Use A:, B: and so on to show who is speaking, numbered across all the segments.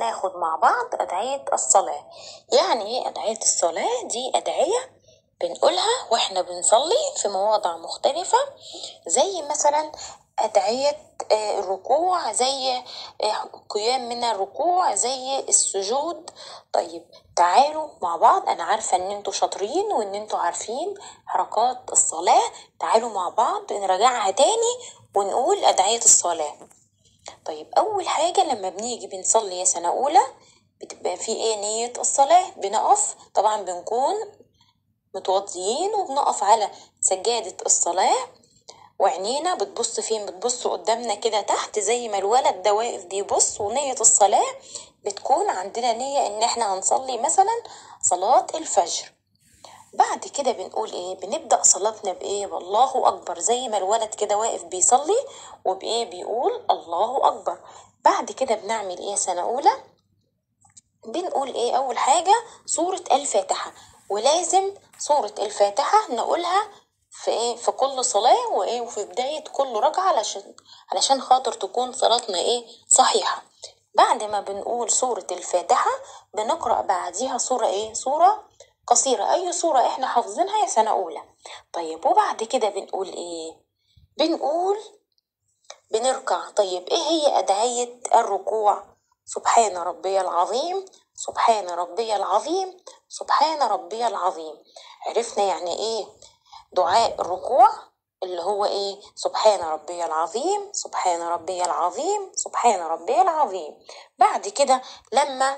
A: ناخد مع بعض أدعية الصلاة يعني إيه أدعية الصلاة دي أدعية بنقولها وإحنا بنصلي في مواضع مختلفة زي مثلا أدعية آه، الركوع زي آه، قيام من الركوع زي السجود طيب تعالوا مع بعض أنا عارفة إن انتوا شاطرين وإن انتوا عارفين حركات الصلاة تعالوا مع بعض نراجعها تاني ونقول أدعية الصلاة طيب أول حاجة لما بنيجي بنصلي يا سنة أولى بتبقى في إيه نية الصلاة بنقف طبعا بنكون متوضيين وبنقف على سجادة الصلاة وعينينا بتبص فين بتبص قدامنا كده تحت زي ما الولد ده واقف بيبص ونية الصلاة بتكون عندنا نية إن إحنا هنصلي مثلا صلاة الفجر بعد كده بنقول ايه بنبدأ صلاتنا بايه والله اكبر زي ما الولد كده واقف بيصلي وبايه بيقول الله اكبر بعد كده بنعمل ايه سنة اولى بنقول ايه اول حاجة سورة الفاتحة ولازم سورة الفاتحة نقولها في ايه في كل صلاة وايه وفي بداية كل ركعة علشان علشان خاطر تكون صلاتنا ايه صحيحة بعد ما بنقول سورة الفاتحة بنقرأ بعديها سورة ايه سورة قصيرة أي سورة إحنا حافظينها يا سنة أولى طيب وبعد كده بنقول إيه بنقول بنركع طيب إيه هي أدعية الركوع سبحان ربي العظيم سبحان ربي العظيم سبحان ربي العظيم عرفنا يعني إيه دعاء الركوع اللي هو إيه سبحان ربي العظيم سبحان ربي العظيم سبحان ربي العظيم بعد كده لما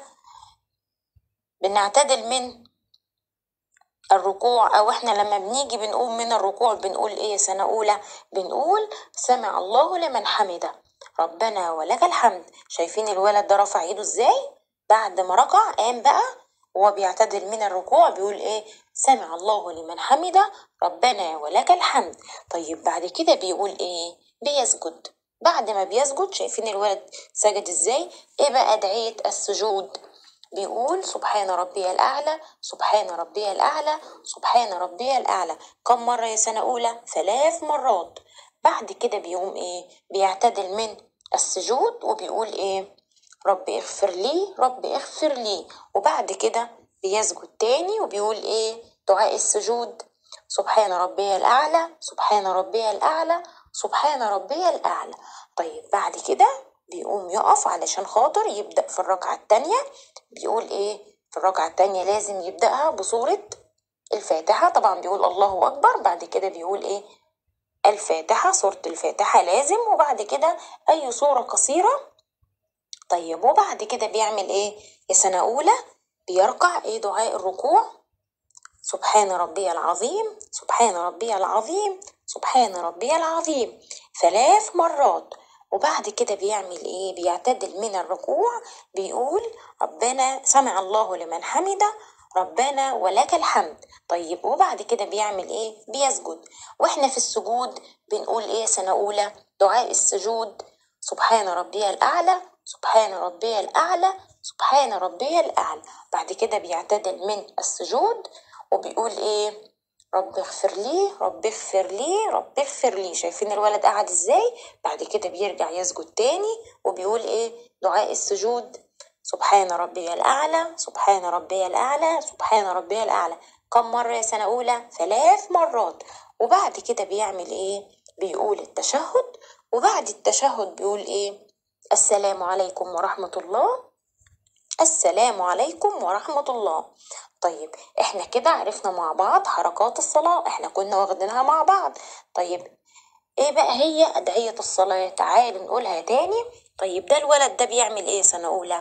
A: بنعتدل من الركوع او احنا لما بنيجي بنقوم من الركوع بنقول ايه سنة اولى بنقول سمع الله لمن حمده ربنا ولك الحمد شايفين الولد ده رفع ايده ازاي بعد ما ركع قام بقى وهو بيعتدل من الركوع بيقول ايه سمع الله لمن حمده ربنا ولك الحمد طيب بعد كده بيقول ايه بيسجد بعد ما بيسجد شايفين الولد سجد ازاي ايه بقى ادعية السجود بيقول سبحان ربي الأعلى سبحان ربي الأعلى سبحان ربي الأعلى كم مرة يا سنة أولى؟ ثلاث مرات بعد كده بيقوم إيه؟ بيعتدل من السجود وبيقول إيه؟ رب اغفر لي رب اغفر لي وبعد كده بيسجد تاني وبيقول إيه؟ دعاء السجود سبحان ربي الأعلى سبحان ربي الأعلى سبحان ربي الأعلى طيب بعد كده بيقوم يقف علشان خاطر يبدأ في الركعة التانية بيقول ايه في الركعة التانية لازم يبدأها بصورة الفاتحة طبعا بيقول الله أكبر بعد كده بيقول ايه الفاتحة سورة الفاتحة لازم وبعد كده أي سورة قصيرة طيب وبعد كده بيعمل ايه يا سنة أولى بيركع ايه دعاء الركوع سبحان ربي العظيم سبحان ربي العظيم سبحان ربي العظيم ثلاث مرات وبعد كده بيعمل ايه بيعتدل من الركوع بيقول ربنا سمع الله لمن حمده ربنا ولك الحمد طيب وبعد كده بيعمل ايه بيسجد واحنا في السجود بنقول ايه سنة اولى دعاء السجود سبحان ربي الاعلى سبحان ربي الاعلى سبحان ربي الاعلى بعد كده بيعتدل من السجود وبيقول ايه رب اغفر لي رب اغفر لي رب اغفر لي شايفين الولد قاعد ازاي بعد كده بيرجع يسجد تاني وبيقول ايه دعاء السجود سبحان ربي الأعلى سبحان ربي الأعلى سبحان ربي الأعلى كم مرة يا سنة أولى ثلاث مرات وبعد كده بيعمل ايه بيقول التشهد وبعد التشهد بيقول ايه السلام عليكم ورحمة الله السلام عليكم ورحمة الله طيب احنا كده عرفنا مع بعض حركات الصلاة احنا كنا واخدينها مع بعض طيب ايه بقى هي أدعية الصلاة تعالوا نقولها تاني طيب ده الولد ده بيعمل ايه سنة أولى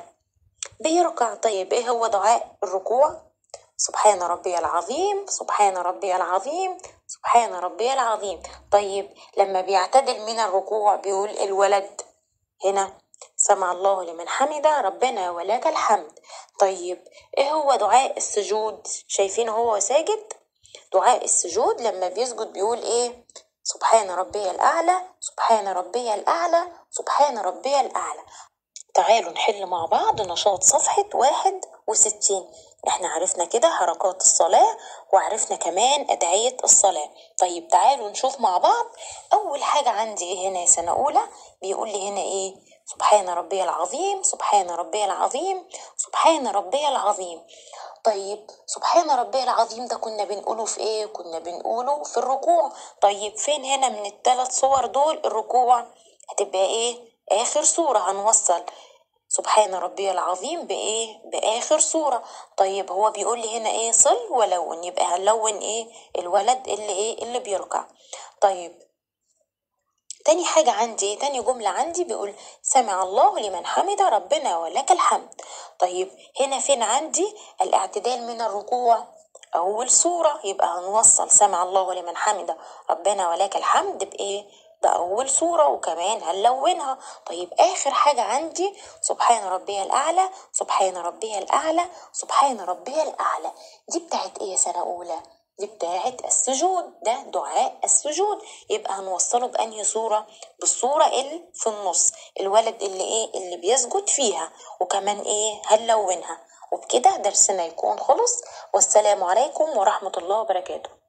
A: بيركع طيب ايه هو دعاء الركوع سبحان ربي العظيم سبحان ربي العظيم سبحان ربي العظيم طيب لما بيعتدل من الركوع بيقول الولد هنا سمع الله لمن حمده ربنا ولك الحمد طيب ايه هو دعاء السجود شايفين هو ساجد دعاء السجود لما بيسجد بيقول ايه سبحان ربي الأعلى سبحان ربي الأعلى سبحان ربي الأعلى تعالوا نحل مع بعض نشاط صفحة واحد وستين احنا عرفنا كده حركات الصلاة وعرفنا كمان أدعية الصلاة طيب تعالوا نشوف مع بعض أول حاجة عندي ايه هنا يا سنة أولى بيقول لي هنا ايه سبحان ربي العظيم سبحان ربي العظيم سبحان ربي العظيم طيب سبحان ربي العظيم ده كنا بنقوله في ايه كنا بنقوله في الركوع طيب فين هنا من الثلاث صور دول الركوع هتبقى ايه اخر صورة هنوصل سبحان ربي العظيم بايه باخر صورة طيب هو بيقول لي هنا ايه صل ولون يبقى هنلون ايه الولد اللي ايه اللي بيركع طيب تاني حاجة عندي تاني جملة عندي بيقول سمع الله لمن حمد ربنا ولك الحمد طيب هنا فين عندي الاعتدال من الركوع أول صورة يبقى هنوصل سمع الله لمن حمد ربنا ولك الحمد بإيه ده أول صورة وكمان هنلونها طيب آخر حاجة عندي سبحان ربي الأعلى سبحان ربي الأعلى سبحان ربي الأعلى دي بتاعت إيه سنة أولى دي بتاعت السجود ده دعاء السجود يبقى هنوصله بأنهي صورة بالصورة اللي في النص الولد اللي ايه اللي بيسجد فيها وكمان ايه هنلونها وبكده درسنا يكون خلص والسلام عليكم ورحمة الله وبركاته